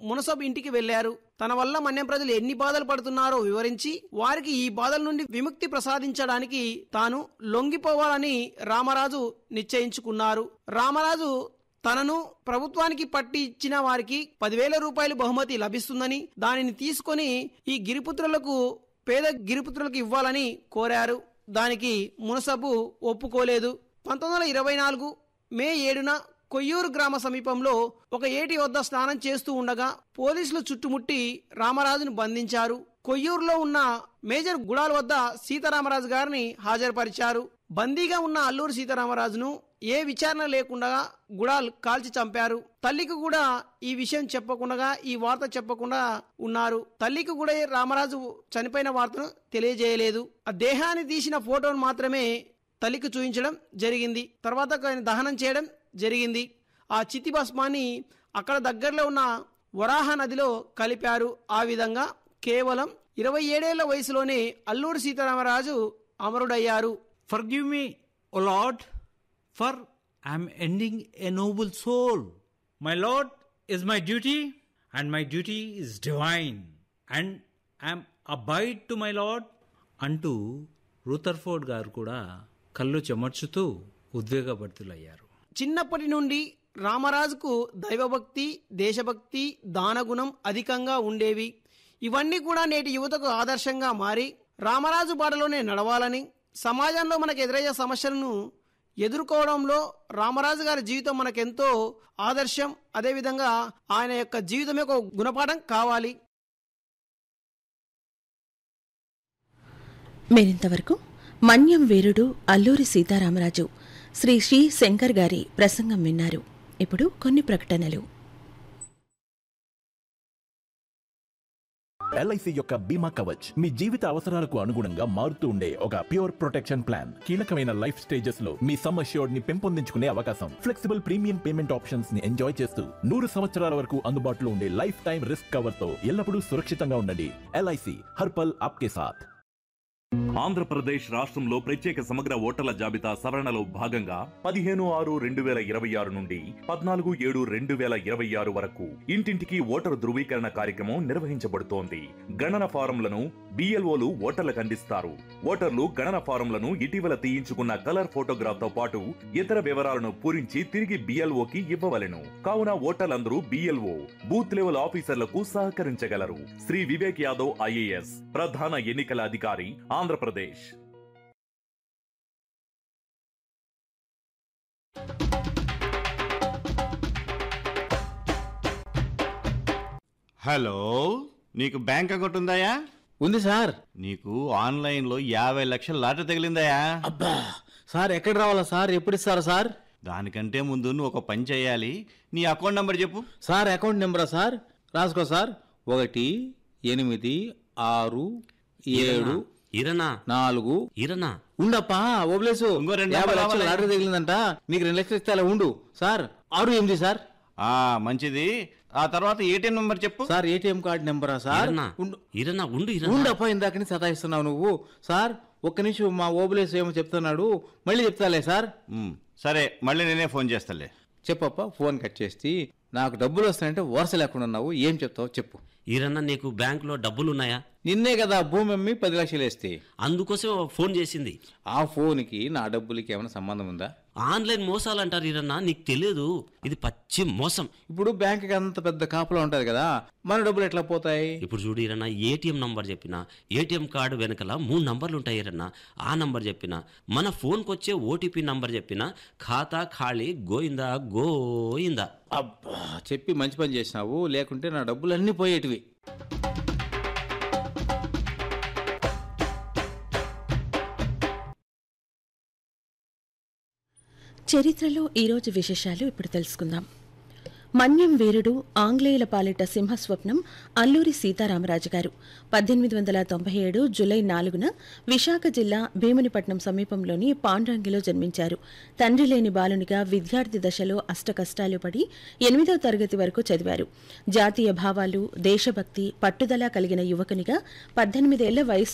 మునసబ్ ఇంటికి వెళ్లారు తన వల్ల మన్యం ప్రజలు ఎన్ని బాధలు పడుతున్నారో వివరించి వారికి ఈ బాధల నుండి విముక్తి ప్రసాదించడానికి తాను లొంగిపోవాలని రామరాజు నిశ్చయించుకున్నారు రామరాజు తనను ప్రభుత్వానికి పట్టి ఇచ్చిన వారికి పదివేల రూపాయలు బహుమతి లభిస్తుందని దానిని తీసుకొని ఈ గిరిపుత్రులకు పేద గిరిపుత్రులకు ఇవ్వాలని కోరారు దానికి మునసబు ఒప్పుకోలేదు పంతొమ్మిది వందల ఇరవై నాలుగు మే ఏడున కొయ్యూరు గ్రామ సమీపంలో ఒక ఏటి వద్ద స్నానం చేస్తూ ఉండగా పోలీసులు చుట్టుముట్టి రామరాజును బంధించారు కొయ్యూరులో ఉన్న మేజర్ గుడాల వద్ద సీతారామరాజు గారిని హాజరుపరిచారు బందీగా ఉన్న అల్లూరు సీతారామరాజును ఏ విచారణ లేకుండా గుడాల్ కాల్చి చంపారు తల్లికి కూడా ఈ విషయం చెప్పకుండా ఈ వార్త చెప్పకుండా ఉన్నారు తల్లికి కూడా రామరాజు చనిపోయిన వార్తను తెలియజేయలేదు ఆ దేహాన్ని తీసిన ఫోటోను మాత్రమే తల్లికి చూపించడం జరిగింది తర్వాత ఆయన దహనం చేయడం జరిగింది ఆ చితి భస్మాన్ని అక్కడ దగ్గరలో ఉన్న వరాహ నదిలో కలిపారు ఆ విధంగా కేవలం ఇరవై ఏడేళ్ల వయసులోనే అల్లూరి సీతారామరాజు అమరుడయ్యారు Forgive me, O Lord, for I am ending a noble soul. My Lord is my duty, and my duty is divine, and I am abide to my Lord అంటూ రూథర్ఫోర్డ్ గారు కూడా కళ్ళు చెమర్చుతూ ఉద్వేగభరితులయ్యారు చిన్నప్పటి నుండి రామరాజుకు దైవభక్తి దేశభక్తి దానగుణం అధికంగా ఉండేవి ఇవన్నీ కూడా నేటి యువతకు ఆదర్శంగా మారి రామరాజు బాటలోనే నడవాలని సమాజంలో మనకు ఎదురయ్యే సమస్యలను ఎదుర్కోవడంలో రామరాజు గారి జీవితం మనకెంతో ఆదర్శం అదేవిధంగా ఆయన యొక్క జీవితం యొక్క గుణపాఠం కావాలి మీరింతవరకు మన్యం వీరుడు అల్లూరి సీతారామరాజు శ్రీ శ్రీ శంకర్ గారి ప్రసంగం విన్నారు ఇప్పుడు కొన్ని ప్రకటనలు ఎల్ఐసి యొక్క బీమా కవచ్ మీ జీవిత అవసరాలకు అనుగుణంగా మారుతూ ఉండే ఒక ప్యూర్ ప్రొటెక్షన్ ప్లాన్ కీలకమైన లైఫ్ స్టేజెస్ లో మీ సమ్ అష్యూర్డ్ ని పెంపొందించుకునే అవకాశం ఫ్లెక్సిబుల్ ప్రీమియం పేమెంట్ ఆప్షన్స్ ని ఎంజాయ్ చేస్తూ నూరు సంవత్సరాల వరకు అందుబాటులో ఉండే లైఫ్ టైం రిస్క్ కవర్ తో ఎల్లప్పుడూ సురక్షితంగా ఉండండి ఎల్ఐసి హర్పల్ ఆప్కే సాథ్ ఆంధ్రప్రదేశ్ రాష్ట్రంలో ప్రత్యేక సమగ్ర ఓటర్ల జాబితా సవరణలో భాగంగా పదిహేను ఆరు రెండు వేల ఇరవై ఆరు నుండి పద్నాలుగు ఏడు రెండు వేల ఇరవై ఆరు వరకు ఇంటింటికి ఓటరు ధృవీకరణ కార్యక్రమం నిర్వహించబడుతోంది గణన ఫారంలను బిఎల్ఓలు ఓటర్లకు అందిస్తారు ఓటర్లు గణన ఫారంలను ఇటీవల తీయించుకున్న కలర్ ఫోటోగ్రాఫ్ తో పాటు ఇతర వివరాలను పూరించి తిరిగి బిఎల్ఓకి ఇవ్వవలెను కావున ఓటర్లందరూ బిఎల్ఓ బూత్ లెవెల్ ఆఫీసర్లకు సహకరించగలరు శ్రీ వివేక్ యాదవ్ ఐఏఎస్ ప్రధాన ఎన్నికల అధికారి ఆంధ్రప్రదేశ్ హలో నీకు బ్యాంక్ అకౌంట్ ఉందాయా ఉంది సార్ నీకు ఆన్లైన్లో యాభై లక్షల లాటరీ తగిలిందాయా అబ్బా సార్ ఎక్కడ రావాలా సార్ ఎప్పుడు ఇస్తారా సార్ దానికంటే ముందు నువ్వు ఒక పని చేయాలి నీ అకౌంట్ నంబర్ చెప్పు సార్ అకౌంట్ నెంబరా సార్ రాసుకో సార్ ఒకటి ఎనిమిది ఆరు ఏడు ఇరనా నాలుగు ఇరనా ఉండప్పా ఓబ్లేసు ఇంకో రెండు యాభై నెంబర్లు లక్షలు రావాలా? లాటరీ తగిలిందంట నీకు రెండు లక్షలు ఇస్తే అలా ఉండు సార్ ఆరు ఎనిమిది సార్ ఆ మంచిది ఆ తర్వాత ఏటీఎం నంబర్ చెప్పు సార్ ఏటీఎం కార్డు నెంబరా సార్ ఇరనా ఉండు ఇరనా ఉండు ఇరనా ఉండప్పా ఇందాకని సతాయిస్తున్నావు నువ్వు సార్ ఒక్క నిమిషం మా ఓబులేసు ఏమో చెప్తున్నాడు మళ్ళీ చెప్తాలే సార్ ఉమ్, సరే మళ్ళీ నేనే ఫోన్ చేస్తాలే చెప్పప్ప ఫోన్ కట్ చేసి నాకు డబ్బులు వస్తాయంటే వరుస లేకుండా ఉన్నావు ఏం చెప్తావు చెప్పు ఇరన్నా నీకు బ్యాంకులో డబ్బులున్నాయా నిన్నే కదా భూమి అమ్మి పది లక్షలు వేస్తే అందుకోసం ఫోన్ చేసింది ఆ ఫోన్కి నా డబ్బులకి ఏమైనా సంబంధం ఉందా ఆన్లైన్ మోసాలు అంటారు ఇరన్నా నీకు తెలియదు ఇది పచ్చి మోసం ఇప్పుడు బ్యాంక్కి అంత పెద్ద కాపులా ఉంటుంది కదా మన డబ్బులు ఎట్లా పోతాయి ఇప్పుడు చూడు ఇరన్నా ఏటీఎం నంబర్ చెప్పిన ఏటీఎం కార్డు వెనకల మూడు నంబర్లు ఉంటాయి ఇరన్నా ఆ నంబర్ చెప్పిన మన ఫోన్కి వచ్చే ఓటీపీ నంబర్ చెప్పిన ఖాతా ఖాళీ గోయిందా గోయిందా అబ్బా చెప్పి మంచి పని చేసినావు లేకుంటే నా డబ్బులు అన్నీ పోయేటివి చరిత్రలో ఈరోజు విశేషాలు ఇప్పుడు తెలుసుకుందాం మన్యం వీరుడు ఆంగ్లేయుల పాలిట సింహస్వప్నం అల్లూరి సీతారామరాజు గారు పద్దెనిమిది వందల తొంభై ఏడు జులై నాలుగున విశాఖ జిల్లా భీమునిపట్నం సమీపంలోని పాండ్రంగిలో జన్మించారు తండ్రి లేని బాలునిగా విద్యార్థి దశలో అష్టకష్టాలు పడి ఎనిమిదో తరగతి వరకు చదివారు జాతీయ భావాలు దేశభక్తి పట్టుదల కలిగిన యువకునిగా పద్దెనిమిదేళ్ల వయస్సు